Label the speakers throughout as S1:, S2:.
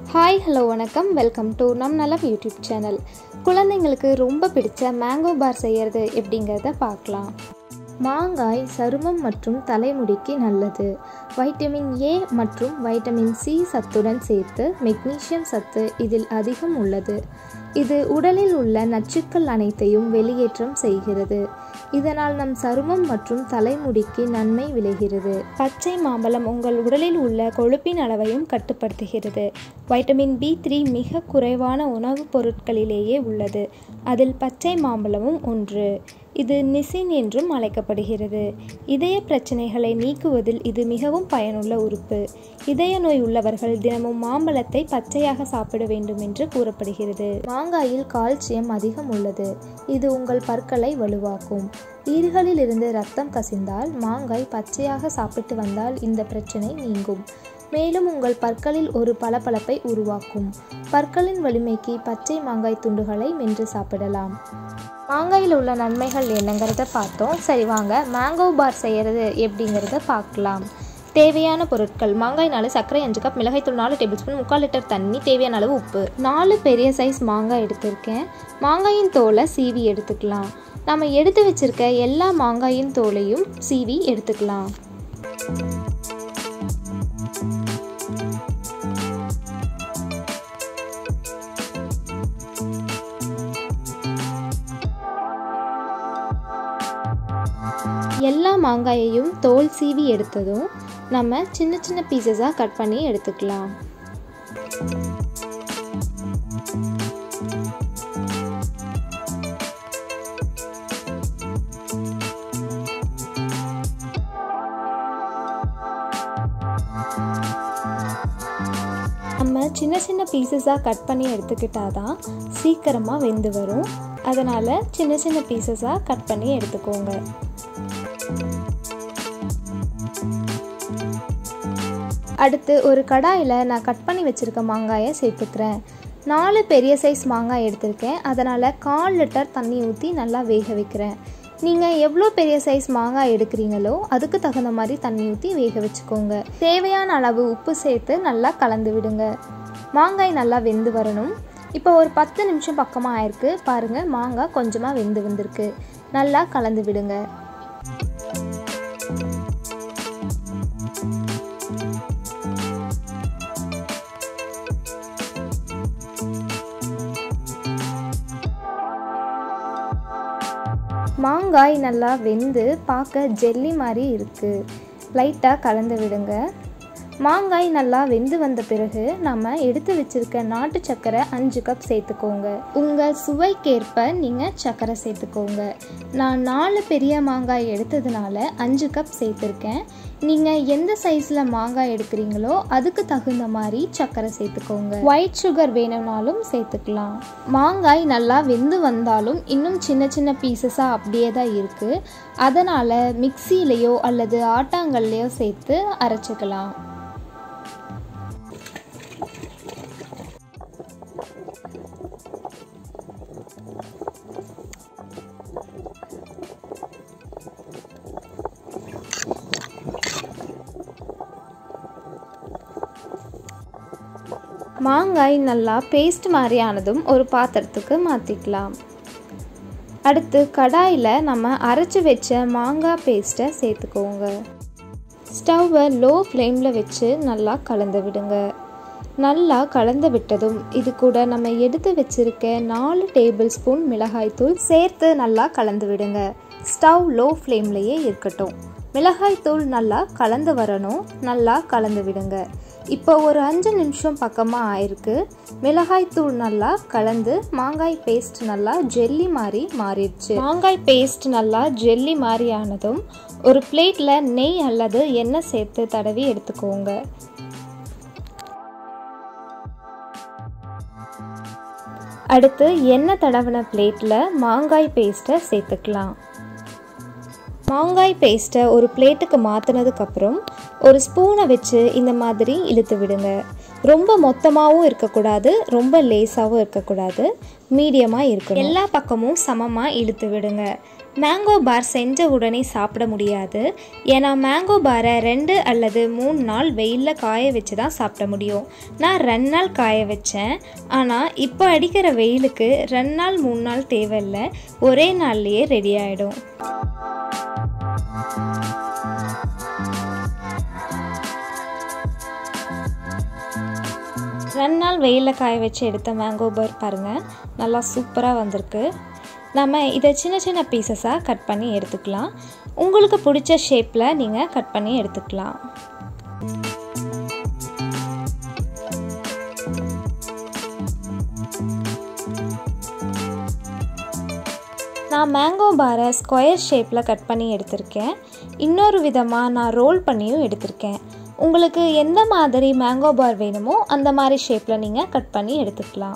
S1: hi hello வணக்கம் welcome to நம் நலம் யூடியூப் சேனல் குழந்தைங்களுக்கு ரொம்ப பிடிச்ச மேங்கோ பார் செய்கிறது எப்படிங்கிறத பார்க்கலாம் மாங்காய் சருமம் மற்றும் தலைமுடிக்கு நல்லது வைட்டமின் ஏ மற்றும் வைட்டமின் சி சத்துடன் சேர்த்து மெக்னீசியம் சத்து இதில் அதிகம் உள்ளது இது உடலில் உள்ள நச்சுக்கள் அனைத்தையும் வெளியேற்றம் செய்கிறது இதனால் நம் சருமம் மற்றும் தலைமுடிக்கு நன்மை விளைகிறது பச்சை மாம்பழம் உங்கள் உடலில் உள்ள கொழுப்பின் அளவையும் கட்டுப்படுத்துகிறது வைட்டமின் பி த்ரீ மிக குறைவான உணவுப் பொருட்களிலேயே உள்ளது அதில் பச்சை மாம்பழமும் ஒன்று இது நிசின் என்றும் அழைக்கப்படுகிறது இதய பிரச்சனைகளை நீக்குவதில் இது மிகவும் பயனுள்ள உறுப்பு இதய நோய் உள்ளவர்கள் தினமும் மாம்பழத்தை பச்சையாக சாப்பிட வேண்டும் என்று கூறப்படுகிறது மாங்காயில் கால்சியம் அதிகம் உள்ளது இது உங்கள் பற்களை வலுவாக்கும் ஈறுகளில் இருந்து ரத்தம் கசிந்தால் மாங்காய் பச்சையாக சாப்பிட்டு வந்தால் இந்த பிரச்சனை நீங்கும் மேலும் உங்கள் பற்களில் ஒரு பளபளப்பை உருவாக்கும் பற்களின் வலிமைக்கு பச்சை மாங்காய் துண்டுகளை மென்று சாப்பிடலாம் மாங்காயில் உள்ள நன்மைகள் என்னங்கிறத பார்த்தோம் சரி வாங்க மேங்கோ பார் செய்கிறது எப்படிங்கிறத பார்க்கலாம் தேவையான பொருட்கள் மாங்காய் நாலு சர்க்கரை அஞ்சு கப் மிளகாய்த்தூள் நாலு டேபிள் ஸ்பூன் முக்கால் லிட்டர் தண்ணி தேவையான அளவு உப்பு நாலு பெரிய சைஸ் மாங்காய் எடுத்திருக்கேன் மாங்காயின் தோலை சீவி எடுத்துக்கலாம் நம்ம எடுத்து வச்சிருக்க எல்லா மாங்காயின் தோலையும் சீவி எடுத்துக்கலாம் எல்லா மாங்காயையும் தோல் சீவி எடுத்ததும் நம்ம சின்ன சின்ன பீசஸாக கட் பண்ணி எடுத்துக்கலாம் நம்ம சின்ன சின்ன பீசஸாக கட் பண்ணி எடுத்துக்கிட்டால் தான் சீக்கிரமாக வெந்து வரும் அதனால் சின்ன சின்ன பீசஸாக கட் பண்ணி எடுத்துக்கோங்க அடுத்து ஒரு கடாயில் நான் கட் பண்ணி வச்சுருக்க மாங்காயை சேர்த்துக்கிறேன் நாலு பெரிய சைஸ் மாங்காய் எடுத்திருக்கேன் அதனால் கால் லிட்டர் தண்ணி ஊற்றி நல்லா வேக வைக்கிறேன் நீங்கள் எவ்வளோ பெரிய சைஸ் மாங்காய் எடுக்கிறீங்களோ அதுக்கு தகுந்த மாதிரி தண்ணி ஊற்றி வேக வச்சுக்கோங்க தேவையான அளவு உப்பு சேர்த்து நல்லா கலந்து விடுங்க மாங்காய் நல்லா வெந்து வரணும் இப்போ ஒரு பத்து நிமிஷம் பக்கமாக ஆயிருக்கு பாருங்கள் மாங்காய் கொஞ்சமாக வெந்து வந்திருக்கு நல்லா கலந்து விடுங்க மாங்காய் நல்லா வெந்து பார்க்க ஜெல்லி மாதிரி இருக்குது லைட்டாக கலந்து விடுங்க மாங்காய் நல்லா வெந்து வந்த பிறகு நம்ம எடுத்து வச்சிருக்க நாட்டு சர்க்கரை அஞ்சு கப் சேர்த்துக்கோங்க உங்கள் சுவைக்கேற்ப நீங்கள் சர்க்கரை சேர்த்துக்கோங்க நான் நாலு பெரிய மாங்காய் எடுத்ததுனால அஞ்சு கப் சேர்த்துருக்கேன் நீங்கள் எந்த சைஸில் மாங்காய் எடுக்கிறீங்களோ அதுக்கு தகுந்த மாதிரி சர்க்கரை சேர்த்துக்கோங்க ஒயிட் சுகர் வேணும்னாலும் சேர்த்துக்கலாம் மாங்காய் நல்லா வெந்து வந்தாலும் இன்னும் சின்ன சின்ன பீசஸாக அப்படியே தான் இருக்குது அதனால் மிக்சிலேயோ அல்லது ஆட்டாங்கல்லையோ சேர்த்து அரைச்சிக்கலாம் மாங்காய் நல்லா பேஸ்ட் மாதிரி ஆனதும் ஒரு பாத்திரத்துக்கு மாற்றிக்கலாம் அடுத்து கடாயில் நம்ம அரைச்சி வச்ச மாங்காய் பேஸ்ட்டை சேர்த்துக்கோங்க ஸ்டவ்வை லோ ஃப்ளேமில் வச்சு நல்லா கலந்து விடுங்க நல்லா கலந்து விட்டதும் இது கூட நம்ம எடுத்து வச்சிருக்க நாலு டேபிள் ஸ்பூன் மிளகாய்த்தூள் சேர்த்து நல்லா கலந்து விடுங்க ஸ்டவ் லோ ஃப்ளேம்லேயே இருக்கட்டும் மிளகாய்த்தூள் நல்லா கலந்து வரணும் நல்லா கலந்து விடுங்க இப்போ ஒரு அஞ்சு நிமிஷம் பக்கமாக ஆயிருக்கு மிளகாய்த்தூள் நல்லா கலந்து மாங்காய் பேஸ்ட் நல்லா ஜெல்லி மாதிரி மாறிடுச்சு மாங்காய் பேஸ்ட் நல்லா ஜெல்லி மாதிரி ஆனதும் ஒரு பிளேட்டில் நெய் அல்லது எண்ணெய் சேர்த்து தடவி எடுத்துக்கோங்க அடுத்து எண்ணெய் தடவின பிளேட்டில் மாங்காய் பேஸ்ட்டை சேர்த்துக்கலாம் மாங்காய் பேஸ்ட்டை ஒரு பிளேட்டுக்கு மாற்றினதுக்கப்புறம் ஒரு ஸ்பூனை வச்சு இந்த மாதிரி இழுத்து விடுங்க ரொம்ப மொத்தமாகவும் இருக்கக்கூடாது ரொம்ப லேஸாகவும் இருக்கக்கூடாது மீடியமாக இருக்கணும் எல்லா பக்கமும் சமமாக இழுத்து விடுங்க மேங்கோ பார் செஞ்ச உடனே சாப்பிட முடியாது ஏன்னா மேங்கோ பாரை ரெண்டு அல்லது மூணு நாள் வெயிலில் காய வச்சு தான் சாப்பிட முடியும் நான் ரெண்டு நாள் காய வச்சேன் ஆனால் இப்போ அடிக்கிற வெயிலுக்கு ரெண்டு நாள் மூணு நாள் தேவையில்லை ஒரே நாள்லேயே ரெடி ஆகிடும் ரெண்டு நாள் வெயிலில் காய வச்சு எடுத்த மேங்கோ பார் பாருங்கள் நல்லா சூப்பராக வந்திருக்கு நம்ம இதை சின்ன சின்ன பீசஸாக கட் பண்ணி எடுத்துக்கலாம் உங்களுக்கு பிடிச்ச ஷேப்பில் நீங்கள் கட் பண்ணி எடுத்துக்கலாம் நான் மேங்கோ பாரை ஸ்கொயர் ஷேப்பில் கட் பண்ணி எடுத்திருக்கேன் இன்னொரு விதமாக நான் ரோல் பண்ணியும் எடுத்திருக்கேன் உங்களுக்கு எந்த மாதிரி மேங்கோ பார் வேணுமோ அந்த மாதிரி ஷேப்பில் நீங்கள் கட் பண்ணி எடுத்துக்கலாம்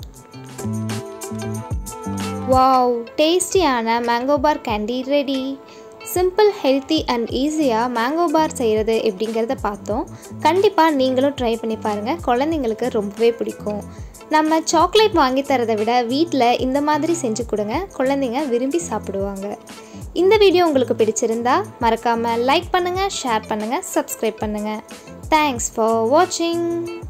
S1: வாவ் டேஸ்டியான mango bar candy ready simple healthy and ஈஸியாக மேங்கோ பார் செய்கிறது எப்படிங்கிறத பார்த்தோம் கண்டிப்பாக நீங்களும் ட்ரை பண்ணி பாருங்கள் குழந்தைங்களுக்கு ரொம்பவே பிடிக்கும் நம்ம சாக்லேட் வாங்கி தரதை விட வீட்டில் இந்த மாதிரி செஞ்சு கொடுங்க குழந்தைங்க விரும்பி சாப்பிடுவாங்க இந்த வீடியோ உங்களுக்கு பிடிச்சிருந்தா மறக்காமல் லைக் பண்ணுங்கள் ஷேர் பண்ணுங்கள் சப்ஸ்கிரைப் பண்ணுங்கள் தேங்க்ஸ் ஃபார் வாட்சிங்